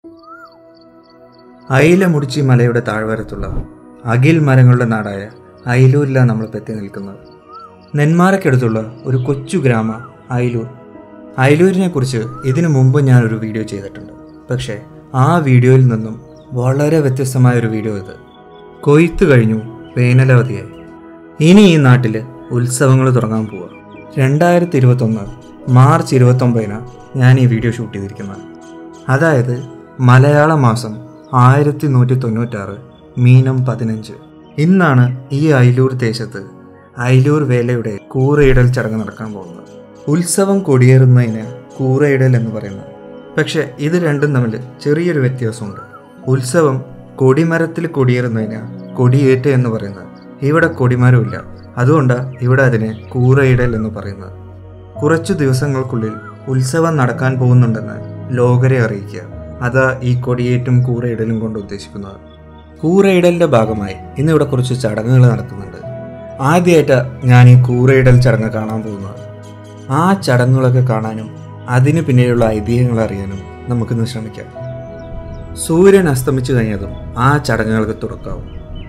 അയിലമുടിച്ചി മലയുടെ താഴ്വാരത്തുള്ള അകിൽ മരങ്ങളുടെ നാടായ അയിലൂരിലാണ് നമ്മളിപ്പോൾ എത്തി നിൽക്കുന്നത് നെന്മാറയ്ക്കടുത്തുള്ള ഒരു കൊച്ചു ഗ്രാമ അയിലൂർ അയിലൂരിനെ കുറിച്ച് ഇതിനു മുമ്പ് ഞാനൊരു വീഡിയോ ചെയ്തിട്ടുണ്ട് പക്ഷേ ആ വീഡിയോയിൽ നിന്നും വളരെ വ്യത്യസ്തമായ ഒരു വീഡിയോ ഇത് കൊയ്ത്ത് കഴിഞ്ഞു വേനലവധിയായി ഇനി ഈ നാട്ടിൽ ഉത്സവങ്ങൾ തുടങ്ങാൻ പോവുക രണ്ടായിരത്തി ഇരുപത്തൊന്ന് മാർച്ച് ഇരുപത്തൊമ്പതിന് ഞാൻ ഈ വീഡിയോ ഷൂട്ട് ചെയ്തിരിക്കുന്നത് അതായത് മലയാള മാസം ആയിരത്തി നൂറ്റി തൊണ്ണൂറ്റാറ് മീനം പതിനഞ്ച് ഇന്നാണ് ഈ അയിലൂർ ദേശത്ത് അയിലൂർ വേലയുടെ കൂറയിടൽ ചടങ്ങ് നടക്കാൻ പോകുന്നത് ഉത്സവം കൊടിയേറുന്നതിന് കൂറയിടൽ എന്ന് പറയുന്നത് പക്ഷെ ഇത് രണ്ടും തമ്മിൽ ചെറിയൊരു വ്യത്യാസമുണ്ട് ഉത്സവം കൊടിമരത്തിൽ കൊടിയേറുന്നതിന് കൊടിയേറ്റ് എന്ന് പറയുന്നത് ഇവിടെ കൊടിമരമില്ല അതുകൊണ്ട് ഇവിടെ അതിനെ കൂറയിടൽ എന്ന് പറയുന്നത് കുറച്ചു ദിവസങ്ങൾക്കുള്ളിൽ ഉത്സവം നടക്കാൻ പോകുന്നുണ്ടെന്ന് ലോകരെ അറിയിക്കുക അതാ ഈ കൊടിയേറ്റും കൂറയിടലും കൊണ്ട് ഉദ്ദേശിക്കുന്നത് കൂറയിടലിന്റെ ഭാഗമായി ഇന്നിവിടെ കുറച്ച് ചടങ്ങുകൾ നടത്തുന്നുണ്ട് ആദ്യമായിട്ട് ഞാൻ ഈ കൂറയിടൽ ചടങ്ങ് കാണാൻ പോകുന്നത് ആ ചടങ്ങുകളൊക്കെ കാണാനും അതിന് പിന്നിലുള്ള ഐതിഹ്യങ്ങൾ അറിയാനും നമുക്കിന്ന് ശ്രമിക്കാം സൂര്യൻ അസ്തമിച്ചു കഴിഞ്ഞതും ആ ചടങ്ങുകൾക്ക് തുടക്കാവും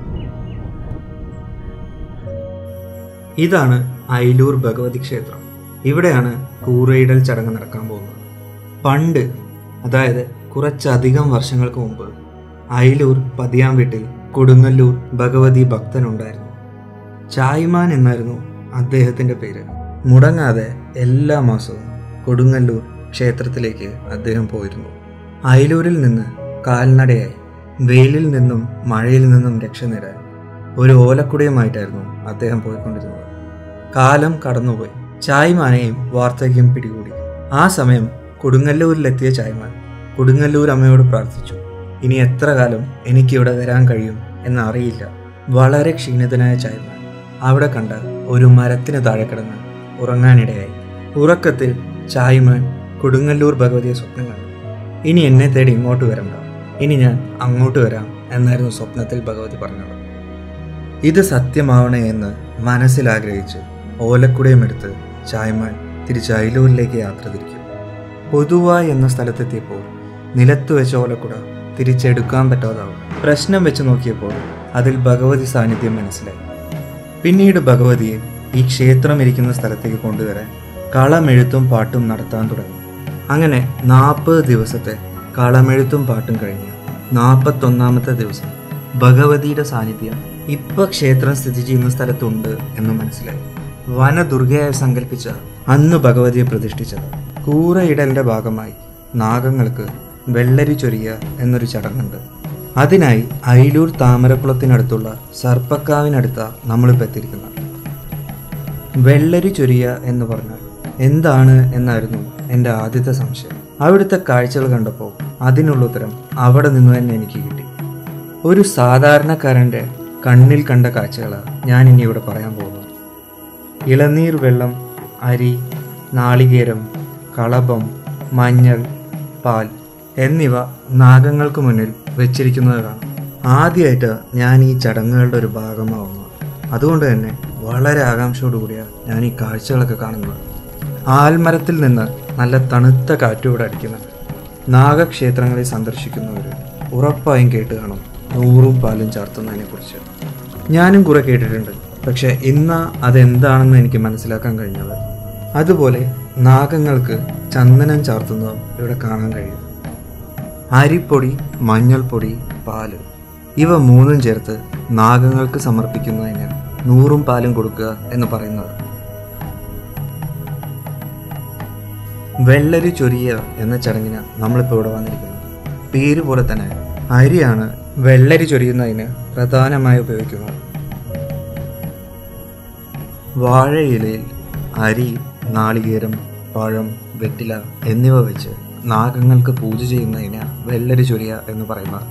ഇതാണ് അയിലൂർ ഭഗവതി ക്ഷേത്രം ഇവിടെയാണ് കൂറയിടൽ ചടങ്ങ് നടക്കാൻ പോകുന്നത് പണ്ട് അതായത് കുറച്ചധികം വർഷങ്ങൾക്ക് മുമ്പ് അയിലൂർ പതിയാം വീട്ടിൽ കൊടുങ്ങല്ലൂർ ഭഗവതി ഭക്തനുണ്ടായിരുന്നു ചായ്മാൻ എന്നായിരുന്നു അദ്ദേഹത്തിൻ്റെ പേര് മുടങ്ങാതെ എല്ലാ മാസവും കൊടുങ്ങല്ലൂർ ക്ഷേത്രത്തിലേക്ക് അദ്ദേഹം പോയിരുന്നു അയിലൂരിൽ നിന്ന് കാൽനടയായി വെയിലിൽ നിന്നും മഴയിൽ നിന്നും രക്ഷ നേടാൻ ഒരു ഓലക്കുടയുമായിട്ടായിരുന്നു അദ്ദേഹം പോയിക്കൊണ്ടിരുന്നത് കാലം കടന്നുപോയി ചായ്മാനെയും വാർദ്ധക്യം പിടികൂടി ആ സമയം കൊടുങ്ങല്ലൂരിലെത്തിയ ചായ്മാൻ കൊടുങ്ങല്ലൂർ അമ്മയോട് പ്രാർത്ഥിച്ചു ഇനി എത്ര കാലം എനിക്കിവിടെ വരാൻ കഴിയും എന്നറിയില്ല വളരെ ക്ഷീണിതനായ ചായ്മാൻ അവിടെ കണ്ട ഒരു മരത്തിന് താഴെ കിടന്ന് ഉറങ്ങാനിടയായി ഉറക്കത്തിൽ ചായ്മാൻ കൊടുങ്ങല്ലൂർ ഭഗവതിയെ സ്വപ്നം കണ്ടു ഇനി എന്നെ തേടി ഇങ്ങോട്ട് വരണ്ട ഇനി ഞാൻ അങ്ങോട്ട് വരാം എന്നായിരുന്നു സ്വപ്നത്തിൽ ഭഗവതി പറഞ്ഞത് ഇത് സത്യമാവണേ എന്ന് മനസ്സിൽ ആഗ്രഹിച്ച് ഓലക്കുടയും എടുത്ത് ചായ്മാൻ തിരിച്ച് അയിലൂരിലേക്ക് യാത്ര തിരിക്കും പൊതുവായി എന്ന സ്ഥലത്തെത്തിയപ്പോൾ നിലത്ത് വെച്ച ഓലക്കുട തിരിച്ചെടുക്കാൻ പറ്റാതാവും പ്രശ്നം വെച്ച് നോക്കിയപ്പോൾ അതിൽ ഭഗവതി സാന്നിധ്യം മനസ്സിലായി പിന്നീട് ഭഗവതിയെ ഈ ക്ഷേത്രം ഇരിക്കുന്ന സ്ഥലത്തേക്ക് കൊണ്ടുവരാൻ കളമെഴുത്തും പാട്ടും നടത്താൻ തുടങ്ങി അങ്ങനെ നാൽപ്പത് ദിവസത്തെ കളമെഴുത്തും പാട്ടും കഴിഞ്ഞ് നാൽപ്പത്തൊന്നാമത്തെ ദിവസം ഭഗവതിയുടെ സാന്നിധ്യം ഇപ്പൊ ക്ഷേത്രം സ്ഥിതി ചെയ്യുന്ന സ്ഥലത്തുണ്ട് എന്ന് മനസ്സിലായി വനദുർഗയായി സങ്കല്പിച്ച അന്ന് ഭഗവതിയെ പ്രതിഷ്ഠിച്ചത് കൂറയിടലിന്റെ ഭാഗമായി നാഗങ്ങൾക്ക് വെള്ളരി ചൊരിയ എന്നൊരു ചടങ്ങുണ്ട് അതിനായി അയിലൂർ താമരക്കുളത്തിനടുത്തുള്ള സർപ്പക്കാവിനടുത്ത നമ്മളിപ്പോൾ എത്തിയിരിക്കുന്നത് വെള്ളരി ചൊരിയ എന്ന് പറഞ്ഞാൽ എന്താണ് എന്നായിരുന്നു എൻ്റെ ആദ്യത്തെ സംശയം അവിടുത്തെ കാഴ്ചകൾ കണ്ടപ്പോൾ അതിനുള്ള ഉത്തരം അവിടെ നിന്ന് തന്നെ എനിക്ക് കിട്ടി ഒരു സാധാരണക്കാരൻ്റെ കണ്ണിൽ കണ്ട കാഴ്ചകളാണ് ഞാൻ ഇനി ഇവിടെ പറയാൻ പോകുന്നത് ഇളനീർ വെള്ളം അരി നാളികേരം കളഭം മഞ്ഞൾ പാൽ എന്നിവ നാഗങ്ങൾക്ക് മുന്നിൽ വെച്ചിരിക്കുന്നത് കാണാം ആദ്യമായിട്ട് ഞാൻ ഈ ചടങ്ങുകളുടെ ഒരു ഭാഗമാവുന്നത് അതുകൊണ്ട് തന്നെ വളരെ ആകാംക്ഷയോടുകൂടിയാണ് ഞാൻ ഈ കാഴ്ചകളൊക്കെ കാണുന്നത് ആൽമരത്തിൽ നിന്ന് നല്ല തണുത്ത കാറ്റുകൂടെ അടിക്കുന്നുണ്ട് നാഗക്ഷേത്രങ്ങളെ സന്ദർശിക്കുന്നവർ ഉറപ്പായും കേട്ട് കാണും നൂറും പാലും ചാർത്തുന്നതിനെ കുറിച്ച് ഞാനും കുറെ കേട്ടിട്ടുണ്ട് പക്ഷെ ഇന്ന് അതെന്താണെന്ന് എനിക്ക് മനസ്സിലാക്കാൻ കഴിഞ്ഞത് അതുപോലെ നാഗങ്ങൾക്ക് ചന്ദനം ചാർത്തുന്നതും ഇവിടെ കാണാൻ കഴിയും അരിപ്പൊടി മഞ്ഞൾപ്പൊടി പാല് ഇവ മൂന്നും ചേർത്ത് നാഗങ്ങൾക്ക് സമർപ്പിക്കുന്നതിന് നൂറും പാലും കൊടുക്കുക എന്ന് പറയുന്നത് വെള്ളരി ചൊരിയ എന്ന ചടങ്ങിന് നമ്മളിപ്പോൾ ഇവിടെ വന്നിരിക്കുന്നത് പേര് പോലെ തന്നെ അരിയാണ് വെള്ളരി ചൊരിയുന്നതിന് പ്രധാനമായി ഉപയോഗിക്കുന്നത് വാഴയിലയിൽ അരി നാളികേരം പഴം വെറ്റില എന്നിവ വെച്ച് നാഗങ്ങൾക്ക് പൂജ ചെയ്യുന്നതിന് വെള്ളരി ചൊരിയ എന്ന് പറയുന്നത്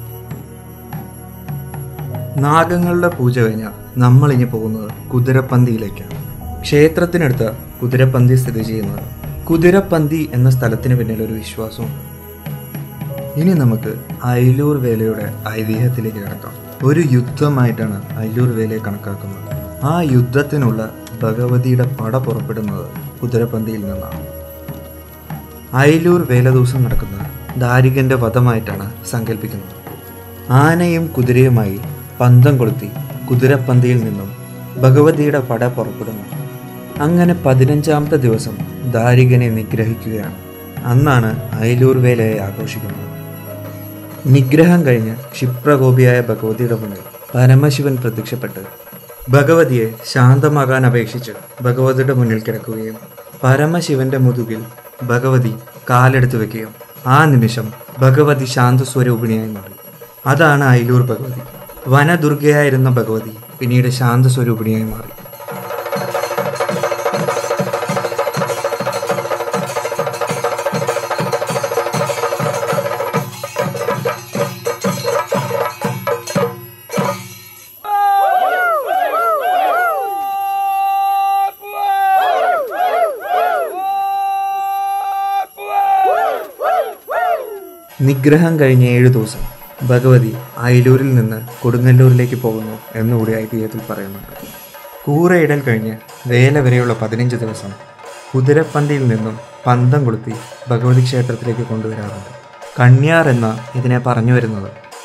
നാഗങ്ങളുടെ പൂജ കഴിഞ്ഞാൽ നമ്മൾ ഇനി പോകുന്നത് കുതിരപ്പന്തിയിലേക്കാണ് ക്ഷേത്രത്തിനടുത്ത് കുതിരപ്പന്തി സ്ഥിതി ചെയ്യുന്നത് കുതിരപ്പന്തി എന്ന സ്ഥലത്തിന് പിന്നിൽ ഒരു വിശ്വാസമുണ്ട് ഇനി നമുക്ക് അയിലൂർ വേലയുടെ ഐതിഹ്യത്തിലേക്ക് കിടക്കാം ഒരു യുദ്ധമായിട്ടാണ് അയിലൂർ വേലയെ കണക്കാക്കുന്നത് ആ യുദ്ധത്തിനുള്ള ഭഗവതിയുടെ പട പുറപ്പെടുന്നത് കുതിരപ്പന്തിയിൽ നിന്നാണ് അയിലൂർ വേല ദിവസം നടക്കുന്ന ദാരികന്റെ വധമായിട്ടാണ് സങ്കല്പിക്കുന്നത് ആനയും കുതിരയുമായി പന്തം കൊളുത്തി കുതിരപ്പന്തിയിൽ നിന്നും ഭഗവതിയുടെ പട പുറപ്പെടുന്നു അങ്ങനെ പതിനഞ്ചാമത്തെ ദിവസം ദാരികനെ നിഗ്രഹിക്കുകയാണ് അന്നാണ് അയലൂർ വേലയെ ആഘോഷിക്കുന്നത് നിഗ്രഹം കഴിഞ്ഞ് ക്ഷിപ്രകോപിയായ ഭഗവതിയുടെ മുന്നിൽ പരമശിവൻ പ്രത്യക്ഷപ്പെട്ട് ഭഗവതിയെ ശാന്തമാകാൻ അപേക്ഷിച്ച് ഭഗവതിയുടെ മുന്നിൽ കിടക്കുകയും പരമശിവന്റെ മുതുകിൽ ഭഗവതി കാലെടുത്ത് വെക്കുകയും ആ നിമിഷം ഭഗവതി ശാന്തസ്വരൂപിണിയായി മാറി അതാണ് അയിലൂർ ഭഗവതി വനദുർഗയായിരുന്ന ഭഗവതി പിന്നീട് ശാന്തസ്വരൂപിണിയായി മാറി നിഗ്രഹം കഴിഞ്ഞ ഏഴു ദിവസം ഭഗവതി അയലൂരിൽ നിന്ന് കൊടുങ്ങല്ലൂരിലേക്ക് പോകുന്നു എന്നുകൂടി ഐതിഹ്യത്തിൽ പറയുന്നുണ്ട് കൂറയിടൽ കഴിഞ്ഞ് വേല വരെയുള്ള പതിനഞ്ച് ദിവസം കുതിരപ്പന്തിയിൽ നിന്നും പന്തം കൊളുത്തി ഭഗവതി ക്ഷേത്രത്തിലേക്ക് കൊണ്ടുവരാറുണ്ട് കണ്യാർ എന്ന ഇതിനെ പറഞ്ഞു വരുന്നത്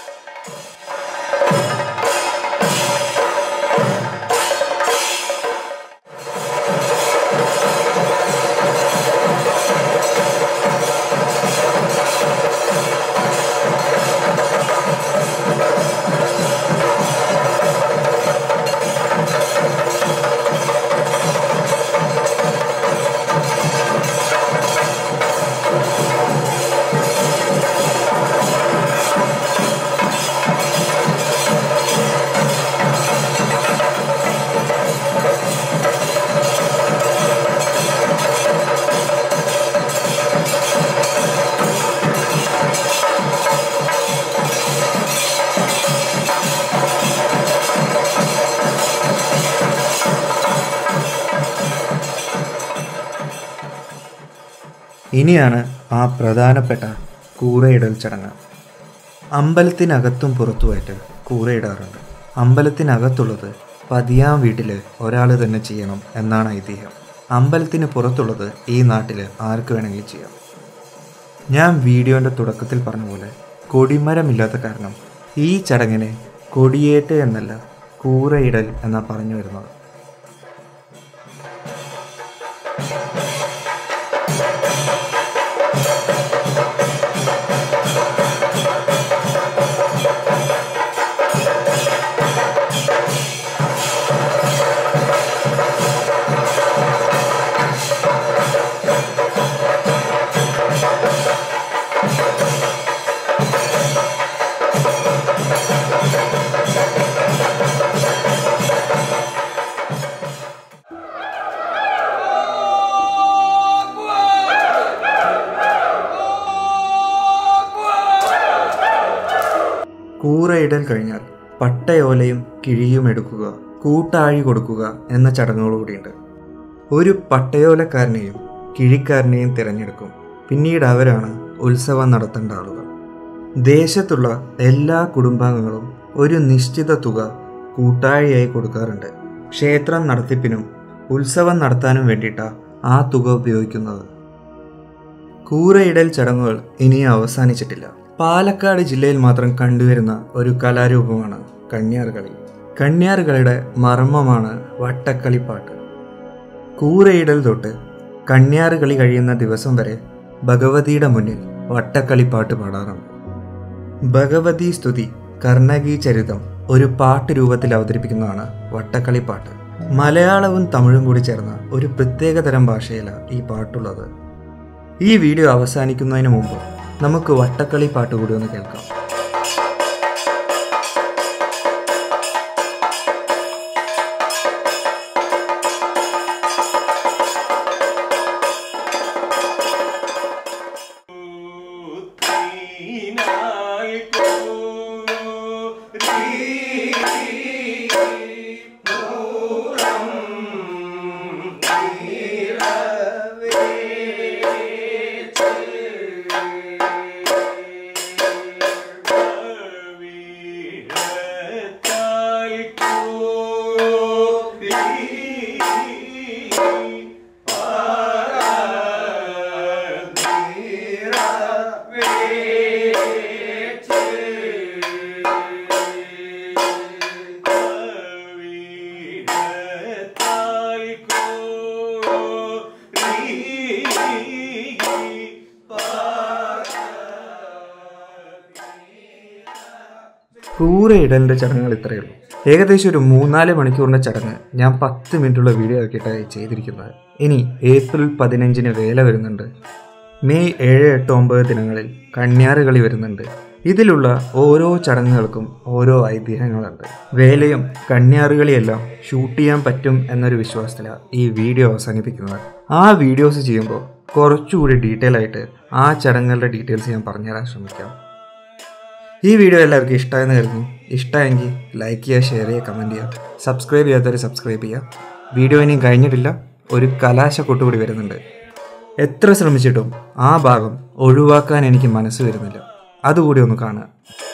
ഇനിയാണ് ആ പ്രധാനപ്പെട്ട കൂറയിടൽ ചടങ്ങ് അമ്പലത്തിനകത്തും പുറത്തുമായിട്ട് കൂറയിടാറുണ്ട് അമ്പലത്തിനകത്തുള്ളത് പതിയാം വീട്ടിൽ ഒരാൾ തന്നെ ചെയ്യണം എന്നാണ് ഐതിഹ്യം അമ്പലത്തിന് പുറത്തുള്ളത് ഈ നാട്ടിൽ ആർക്ക് വേണമെങ്കിലും ചെയ്യാം ഞാൻ വീഡിയോൻ്റെ തുടക്കത്തിൽ പറഞ്ഞ പോലെ കൊടിമരമില്ലാത്ത കാരണം ഈ ചടങ്ങിനെ കൊടിയേറ്റ് എന്നല്ല കൂറയിടൽ എന്നാ പറഞ്ഞു വരുന്നത് കൂറയിടൽ കഴിഞ്ഞാൽ പട്ടയോലയും കിഴിയും എടുക്കുക കൂട്ടാഴി കൊടുക്കുക എന്ന ചടങ്ങുകളൂടിയുണ്ട് ഒരു പട്ടയോലക്കാരനെയും കിഴിക്കാരനെയും തിരഞ്ഞെടുക്കും പിന്നീട് അവരാണ് ഉത്സവം നടത്തേണ്ട ആളുകൾ ദേശത്തുള്ള എല്ലാ കുടുംബാംഗങ്ങളും ഒരു നിശ്ചിത തുക കൂട്ടാഴിയായി കൊടുക്കാറുണ്ട് ക്ഷേത്രം നടത്തിപ്പിനും ഉത്സവം നടത്താനും വേണ്ടിയിട്ടാണ് ആ തുക ഉപയോഗിക്കുന്നത് കൂറയിടൽ ചടങ്ങുകൾ ഇനിയും അവസാനിച്ചിട്ടില്ല പാലക്കാട് ജില്ലയിൽ മാത്രം കണ്ടുവരുന്ന ഒരു കലാരൂപമാണ് കന്യാർകളി കന്യാർകളിയുടെ മർമ്മമാണ് വട്ടക്കളിപ്പാട്ട് കൂറയിടൽ തൊട്ട് കന്യാറുകളി കഴിയുന്ന ദിവസം വരെ ഭഗവതിയുടെ മുന്നിൽ വട്ടക്കളിപ്പാട്ട് പാടാറുണ്ട് ഭഗവതി സ്തുതി കർണകി ചരിതം ഒരു പാട്ട് രൂപത്തിൽ അവതരിപ്പിക്കുന്നതാണ് വട്ടക്കളിപ്പാട്ട് മലയാളവും തമിഴും കൂടി ചേർന്ന ഒരു പ്രത്യേകതരം ഭാഷയിലാണ് ഈ പാട്ടുള്ളത് ഈ വീഡിയോ അവസാനിക്കുന്നതിന് മുമ്പ് നമുക്ക് വട്ടക്കളി പാട്ട് കൂടി ഒന്ന് കേൾക്കാം Yeah. കൂരയിടലിൻ്റെ ചടങ്ങുകൾ ഇത്രയേ ഉള്ളൂ ഏകദേശം ഒരു മൂന്നാല് മണിക്കൂറിൻ്റെ ചടങ്ങ് ഞാൻ പത്ത് മിനിറ്റുള്ള വീഡിയോ ആക്കിയിട്ടാണ് ചെയ്തിരിക്കുന്നത് ഇനി ഏപ്രിൽ പതിനഞ്ചിന് വേല വരുന്നുണ്ട് മെയ് ഏഴ് എട്ട് ഒമ്പത് ദിനങ്ങളിൽ കന്യാറ് കളി വരുന്നുണ്ട് ഇതിലുള്ള ഓരോ ചടങ്ങുകൾക്കും ഓരോ ഐതിഹ്യങ്ങളുണ്ട് വേലയും കന്യാറുകളിയെല്ലാം ഷൂട്ട് ചെയ്യാൻ പറ്റും എന്നൊരു വിശ്വാസത്തിലാണ് ഈ വീഡിയോ അവസാനിപ്പിക്കുന്നത് ആ വീഡിയോസ് ചെയ്യുമ്പോൾ കുറച്ചുകൂടി ഡീറ്റെയിൽ ആയിട്ട് ആ ചടങ്ങുകളുടെ ഡീറ്റെയിൽസ് ഞാൻ പറഞ്ഞുതരാൻ ശ്രമിക്കാം ഈ വീഡിയോ എല്ലാവർക്കും ഇഷ്ടമായെന്ന് കരുതുന്നു ഇഷ്ടമെങ്കിൽ ലൈക്ക് ചെയ്യുക ഷെയർ ചെയ്യുക കമൻറ്റ് ചെയ്യുക സബ്സ്ക്രൈബ് ചെയ്യാത്തവർ സബ്സ്ക്രൈബ് ചെയ്യുക വീഡിയോ ഇനിയും കഴിഞ്ഞിട്ടില്ല ഒരു കലാശ കൊട്ടുകൂടി വരുന്നുണ്ട് എത്ര ശ്രമിച്ചിട്ടും ആ ഭാഗം ഒഴിവാക്കാൻ എനിക്ക് മനസ്സ് വരുന്നില്ല അതുകൂടി ഒന്ന് കാണുക